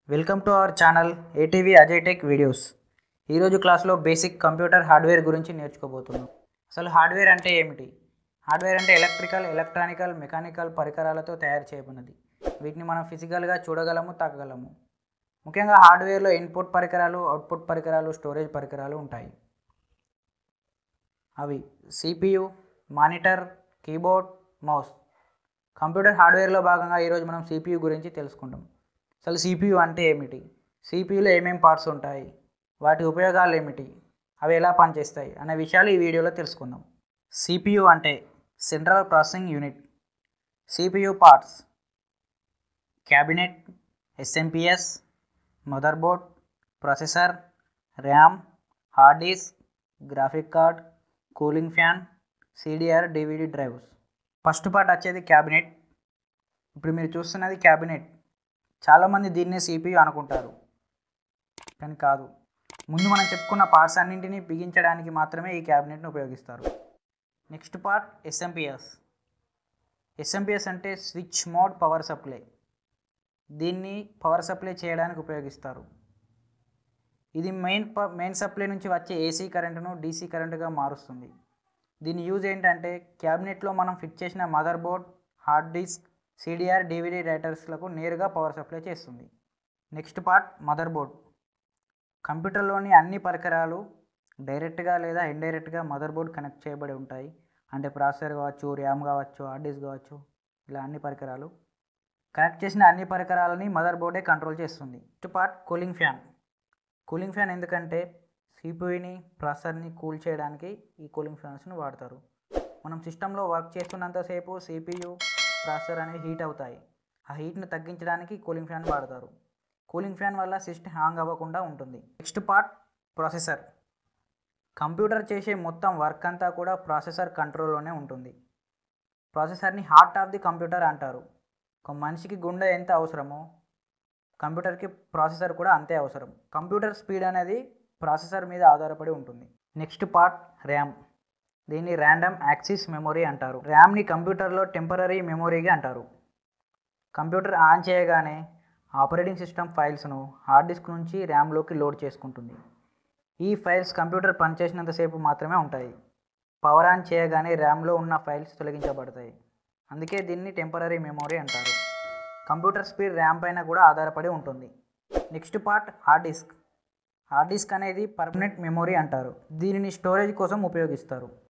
welcome to our channel ATV Ajay tech videos ఈరోజు క్లాస్లో basic computer hardware గురించి నేర్చుకోబోతున్నాం అసలు హార్డ్వేర్ అంటే ఏమిటి హార్డ్వేర్ అంటే ఎలక్ట్రికల్ ఎలక్ట్రానికల్ మెకానికల్ పరికరాలతో తయారు చేయబడినది వీటిని మనం ఫిజికల్గా చూడగలము తాకగలము ముఖ్యంగా హార్డ్వేర్లో ఇన్పుట్ పరికరాలు అవుట్పుట్ పరికరాలు స్టోరేజ్ పరికరాలు ఉంటాయి అవి CPU monitor keyboard mouse computer హార్డ్వేర్లో భాగంగా ఈరోజు మనం సిపియు గురించి తెలుసుకుంటాం అసలు సిపియు అంటే ఏమిటి సిపియులో ఏమేమి పార్ట్స్ ఉంటాయి వాటి ఉపయోగాలు ఏమిటి అవి ఎలా పనిచేస్తాయి అనే విషయాలు ఈ వీడియోలో తెలుసుకుందాం సిపియు అంటే central processing unit CPU parts cabinet SMPS motherboard processor RAM hard disk graphic card cooling fan CDR DVD drives first part వచ్చేది క్యాబినెట్ ఇప్పుడు మీరు చూస్తున్నది క్యాబినెట్ చాలామంది దీన్నే సిపియు అనుకుంటారు కానీ కాదు ముందు మనం చెప్పుకున్న పార్ట్స్ అన్నింటినీ బిగించడానికి మాత్రమే ఈ క్యాబినెట్ను ఉపయోగిస్తారు నెక్స్ట్ పార్ట్ ఎస్ఎంపిఎస్ ఎస్ఎంపిఎస్ అంటే స్విచ్ మోడ్ పవర్ సప్లై దీన్ని పవర్ సప్లై చేయడానికి ఉపయోగిస్తారు ఇది మెయిన్ ప మెయిన్ సప్లై నుంచి వచ్చే ఏసీ కరెంటును డీసీ కరెంటుగా మారుస్తుంది దీని యూజ్ ఏంటంటే క్యాబినెట్లో మనం ఫిట్ చేసిన mother board hard disk CDR DVD రైటర్స్లకు నేరుగా పవర్ సప్లై చేస్తుంది నెక్స్ట్ పార్ట్ మదర్ బోర్డ్ కంప్యూటర్లోని అన్ని పరికరాలు డైరెక్ట్గా లేదా ఇండైరెక్ట్గా మదర్ బోర్డ్ కనెక్ట్ చేయబడి ఉంటాయి అంటే ప్రాసెసర్ కావచ్చు ర్యామ్ కావచ్చు హార్డ్ డిస్క్ కావచ్చు ఇలా అన్ని పరికరాలు కనెక్ట్ చేసిన అన్ని పరికరాలని మదర్ బోర్డే కంట్రోల్ చేస్తుంది next part cooling fan cooling fan ఎందుకంటే సిపియుని ప్రాసెసర్ని కూల్ చేయడానికి ఈ కూలింగ్ ఫ్యాన్స్ని వాడతారు మనం సిస్టంలో వర్క్ చేస్తున్నంతసేపు సిపియు ప్రాసెసర్ అనేవి హీట్ అవుతాయి ఆ హీట్ని తగ్గించడానికి కూలింగ్ ఫ్యాన్ వాడతారు కూలింగ్ ఫ్యాన్ వల్ల సిస్టమ్ హ్యాంగ్ అవ్వకుండా ఉంటుంది నెక్స్ట్ పార్ట్ ప్రాసెసర్ కంప్యూటర్ చేసే మొత్తం వర్క్ అంతా కూడా ప్రాసెసర్ కంట్రోల్లోనే ఉంటుంది ప్రాసెసర్ని హార్ట్ ఆఫ్ ది కంప్యూటర్ అంటారు ఒక మనిషికి గుండె ఎంత అవసరమో కంప్యూటర్కి ప్రాసెసర్ కూడా అంతే అవసరం కంప్యూటర్ స్పీడ్ అనేది ప్రాసెసర్ మీద ఆధారపడి ఉంటుంది నెక్స్ట్ పార్ట్ ర్యామ్ దీన్ని ర్యాండమ్ యాక్సిస్ మెమొరీ అంటారు ర్యామ్ని కంప్యూటర్లో టెంపరీ మెమొరీగా అంటారు కంప్యూటర్ ఆన్ చేయగానే ఆపరేటింగ్ సిస్టమ్ ఫైల్స్ను హార్డ్ డిస్క్ నుంచి ర్యామ్లోకి లోడ్ చేసుకుంటుంది ఈ ఫైల్స్ కంప్యూటర్ పనిచేసినంతసేపు మాత్రమే ఉంటాయి పవర్ ఆన్ చేయగానే ర్యామ్లో ఉన్న ఫైల్స్ తొలగించబడతాయి అందుకే దీన్ని టెంపరీ మెమొరీ అంటారు కంప్యూటర్ స్పీడ్ ర్యామ్ పైన కూడా ఆధారపడి ఉంటుంది next part hard disk hard disk అనేది పర్మనెంట్ మెమొరీ అంటారు దీనిని స్టోరేజ్ కోసం ఉపయోగిస్తారు